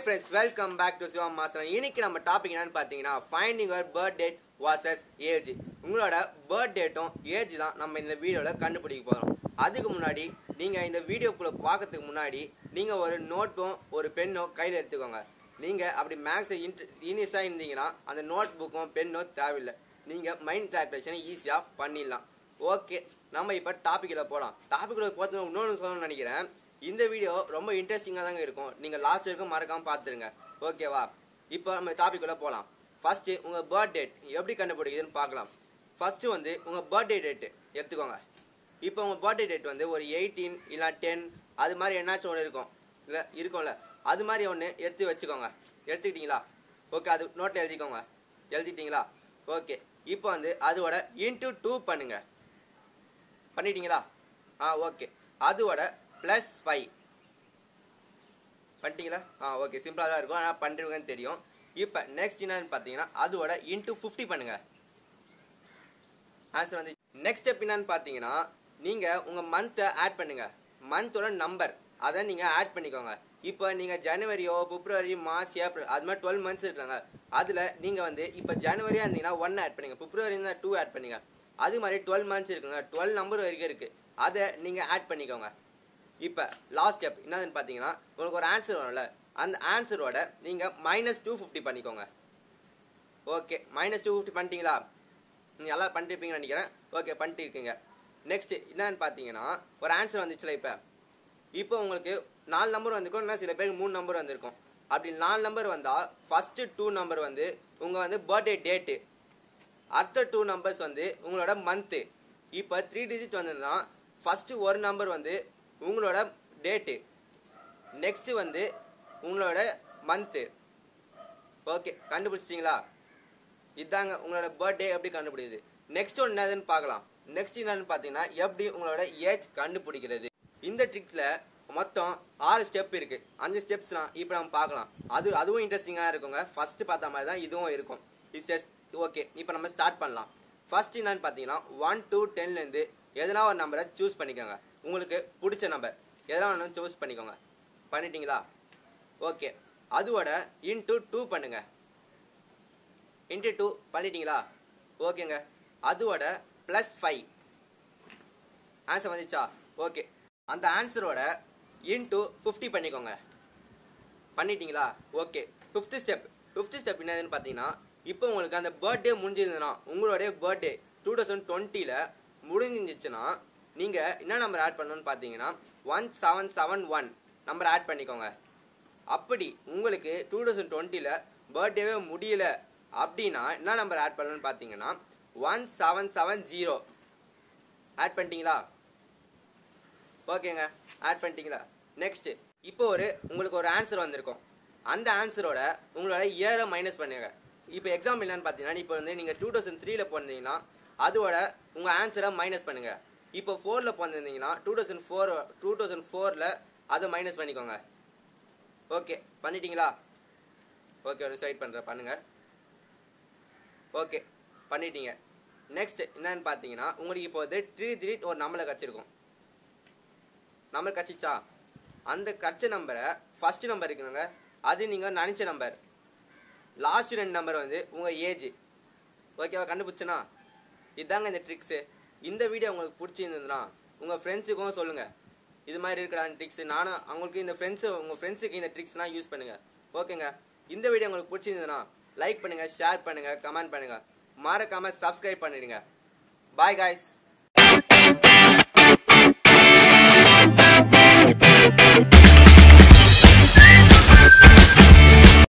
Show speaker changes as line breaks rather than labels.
friends welcome back to Siva மாசனம் இன்னைக்கு நம்ம டாபிக் என்னன்னு பார்த்தீங்கன்னா finding your birth date versus age உங்களோட பர்த் டேட்டும் ஏஜ் தான் நம்ம இந்த வீடியோவில் கண்டுபிடிக்க போகிறோம் அதுக்கு முன்னாடி நீங்கள் இந்த வீடியோக்குள்ளே பார்க்கறதுக்கு முன்னாடி நீங்கள் ஒரு நோட்டும் ஒரு பெண்ணும் கையில் எடுத்துக்கோங்க நீங்கள் அப்படி மேக்ஸை இன்ட் இனிஸாக இருந்தீங்கன்னா அந்த நோட் புக்கும் பெண்ணும் தேவையில்லை நீங்கள் மைண்ட் கால்குலேஷனை ஈஸியாக பண்ணிடலாம் ஓகே நம்ம இப்போ டாப்பிக்கில் போகலாம் டாப்பிக்கில் போகிறது இன்னொன்று சொல்லணும்னு நினைக்கிறேன் இந்த வீடியோ ரொம்ப இன்ட்ரெஸ்டிங்காக தாங்க இருக்கும் நீங்கள் லாஸ்ட் வரைக்கும் மறக்காமல் பார்த்துருங்க ஓகேவா இப்போ நம்ம டாபிக்குள்ளே போகலாம் ஃபஸ்ட்டு உங்கள் பர்த் டேட் எப்படி கண்டுபிடிக்குதுன்னு பார்க்கலாம் ஃபஸ்ட்டு வந்து உங்கள் பர்த்டே டேட்டு எடுத்துக்கோங்க இப்போ உங்கள் பர்த்டே டேட் வந்து ஒரு எயிட்டீன் இல்லை டென் அது மாதிரி என்னாச்சும் ஒன்று இருக்கும் இல்லை இருக்கும்ல அது மாதிரி ஒன்று எடுத்து வச்சுக்கோங்க எடுத்துக்கிட்டீங்களா ஓகே அது நோட்டில் எழுதிக்கோங்க எழுதிட்டீங்களா ஓகே இப்போ வந்து அதோட இன்ட்டு டூ பண்ணுங்கள் பண்ணிட்டீங்களா ஆ ஓகே அதோட ப்ளஸ் ஃபைவ் பண்ணிட்டீங்களா ஆ ஓகே சிம்பிளாக தான் இருக்கும் ஆனால் பண்ணுறீங்கன்னு தெரியும் இப்போ நெக்ஸ்ட் என்னன்னு பார்த்தீங்கன்னா அதோட இன்ட்டு ஃபிஃப்டி பண்ணுங்க ஆன்சர் வந்து நெக்ஸ்ட் ஸ்டெப் என்னன்னு பார்த்தீங்கன்னா நீங்கள் உங்கள் மந்த்தை ஆட் பண்ணுங்க மந்தோட நம்பர் அதை நீங்கள் ஆட் பண்ணிக்கோங்க இப்போ நீங்கள் ஜனவரியோ பிப்ரவரி மார்ச் ஏப்ரல் அது மாதிரி டுவெல் மந்த்ஸ் இருக்காங்க அதில் நீங்கள் வந்து இப்போ ஜனவரியாக இருந்தீங்கன்னா ஒன் ஆட் பண்ணுங்க பிப்ரவரி இருந்தால் டூ ஆட் பண்ணுங்க அது மாதிரி டுவெல் மந்த்ஸ் இருக்குங்க டுவெல் நம்பர் வரைக்கும் இருக்குது அதை நீங்கள் ஆட் பண்ணிக்கோங்க இப்போ லாஸ்ட் ஸ்டெப் என்னதுன்னு பார்த்தீங்கன்னா உங்களுக்கு ஒரு ஆன்சர் வரும்ல அந்த ஆன்சரோட நீங்கள் மைனஸ் டூ ஃபிஃப்டி பண்ணிக்கோங்க ஓகே மைனஸ் டூ ஃபிஃப்டி பண்ணிட்டீங்களா நீங்கள் எல்லாம் பண்ணிருப்பீங்கன்னு நினைக்கிறேன் ஓகே பண்ணிட்டு இருக்கீங்க நெக்ஸ்ட் என்னன்னு பார்த்தீங்கன்னா ஒரு ஆன்சர் வந்துச்சுல இப்போ இப்போ உங்களுக்கு நாலு நம்பர் வந்திருக்கும் இல்லைன்னா சில பேருக்கு மூணு நம்பர் வந்திருக்கும் அப்படி நாலு நம்பர் வந்தால் ஃபஸ்ட்டு டூ நம்பர் வந்து உங்கள் வந்து பர்த்டே டேட்டு அடுத்த டூ நம்பர்ஸ் வந்து உங்களோட மந்த்து இப்போ த்ரீ டிஜிட் வந்ததுன்னா ஃபஸ்ட்டு ஒரு நம்பர் வந்து உங்களோட டேட்டு நெக்ஸ்ட்டு வந்து உங்களோட மந்த்து ஓகே கண்டுபிடிச்சிட்டிங்களா இதாங்க உங்களோட பர்த்டே எப்படி கண்டுபிடிக்குது நெக்ஸ்ட் ஒன்று என்னதுன்னு பார்க்கலாம் நெக்ஸ்ட் என்னன்னு பார்த்தீங்கன்னா எப்படி உங்களோட ஏஜ் கண்டுபிடிக்கிறது இந்த ட்ரிக்ஸில் மொத்தம் ஆறு ஸ்டெப் இருக்குது அஞ்சு ஸ்டெப்ஸ்லாம் இப்போ நம்ம பார்க்கலாம் அது அதுவும் இன்ட்ரெஸ்டிங்காக இருக்குங்க ஃபஸ்ட்டு பார்த்த மாதிரி தான் இதுவும் இருக்கும் இட்ஸ் ஓகே இப்போ நம்ம ஸ்டார்ட் பண்ணலாம் ஃபர்ஸ்ட் என்னன்னு பார்த்தீங்கன்னா ஒன் டூ டென்லேருந்து எதனா ஒரு நம்பரை சூஸ் பண்ணிக்கோங்க உங்களுக்கு பிடிச்ச நம்பர் எதனா ஒன்று சூஸ் பண்ணிக்கோங்க பண்ணிட்டீங்களா ஓகே அதோட இன்ட்டு டூ பண்ணுங்க இன்ட்டு டூ பண்ணிட்டீங்களா ஓகேங்க அதோட ப்ளஸ் ஃபைவ் ஆன்சர் வந்துச்சா ஓகே அந்த ஆன்சரோட இன்ட்டு ஃபிஃப்டி பண்ணிக்கோங்க பண்ணிட்டீங்களா okay fifth step fifth step என்னதுன்னு பார்த்தீங்கன்னா இப்போ உங்களுக்கு அந்த பர்த்டே முடிஞ்சிருந்ததுன்னா உங்களுடைய பர்த்டே டூ தௌசண்ட் டுவெண்ட்டியில் முடிஞ்சிருந்துச்சுன்னா நீங்கள் என்ன நம்பர் ஆட் பண்ணணும்னு பார்த்தீங்கன்னா one seven seven one number add பண்ணிக்கோங்க அப்படி உங்களுக்கு டூ தௌசண்ட் டுவெண்ட்டியில் பர்த்டேவே முடியல அப்படின்னா என்ன நம்பர் ஆட் பண்ணணும்னு பார்த்தீங்கன்னா one seven seven zero add பண்ணிட்டீங்களா ஓகேங்க ஆட் பண்ணிட்டீங்களா நெக்ஸ்ட்டு இப்போ ஒரு உங்களுக்கு ஒரு ஆன்சர் வந்திருக்கும் அந்த ஆன்சரோட உங்களோட இயரை மைனஸ் பண்ணுங்க இப்போ எக்ஸாம்பிள் என்னன்னு பார்த்தீங்கன்னா இப்போ வந்து நீங்கள் டூ தௌசண்ட் த்ரீல பிறந்தீங்கன்னா அதோட உங்கள் ஆன்சரை மைனஸ் பண்ணுங்க இப்போ ஃபோரில் பிறந்திருந்தீங்கன்னா two thousand four two thousand ஃபோரில் அதை மைனஸ் பண்ணிக்கோங்க ஓகே பண்ணிட்டீங்களா ஓகே ஒரு சைட் பண்ணுறேன் பண்ணுங்க ஓகே பண்ணிட்டீங்க நெக்ஸ்ட் என்னன்னு பார்த்தீங்கன்னா உங்களுக்கு இப்போ வந்து த்ரீ த்ரீ ஒரு நம்பரை கச்சிருக்கும் நம்பர் கச்சிச்சா அந்த கச்ச நம்பரை ஃபர்ஸ்ட் நம்பர் இருக்குங்க அது நீங்கள் நினச்ச நம்பர் லாஸ்ட் ரெண்டு நம்பர் வந்து உங்கள் ஏஜ் ஓகேவா கண்டுபிடிச்சனா இதாங்க இந்த ட்ரிக்ஸு இந்த வீடியோ உங்களுக்கு பிடிச்சிருந்ததுன்னா உங்கள் ஃப்ரெண்ட்ஸுக்கும் சொல்லுங்கள் இது மாதிரி இருக்கிற ட்ரிக்ஸ் நானும் அவங்களுக்கு இந்த ஃப்ரெண்ட்ஸு உங்கள் ஃப்ரெண்ட்ஸுக்கு இந்த ட்ரிக்ஸ்லாம் யூஸ் பண்ணுங்கள் ஓகேங்க இந்த வீடியோ உங்களுக்கு பிடிச்சிருந்ததுன்னா லைக் பண்ணுங்கள் ஷேர் பண்ணுங்கள் கமெண்ட் பண்ணுங்கள் மறக்காமல் சப்ஸ்கிரைப் பண்ணிடுங்க பாய் காய்ஸ்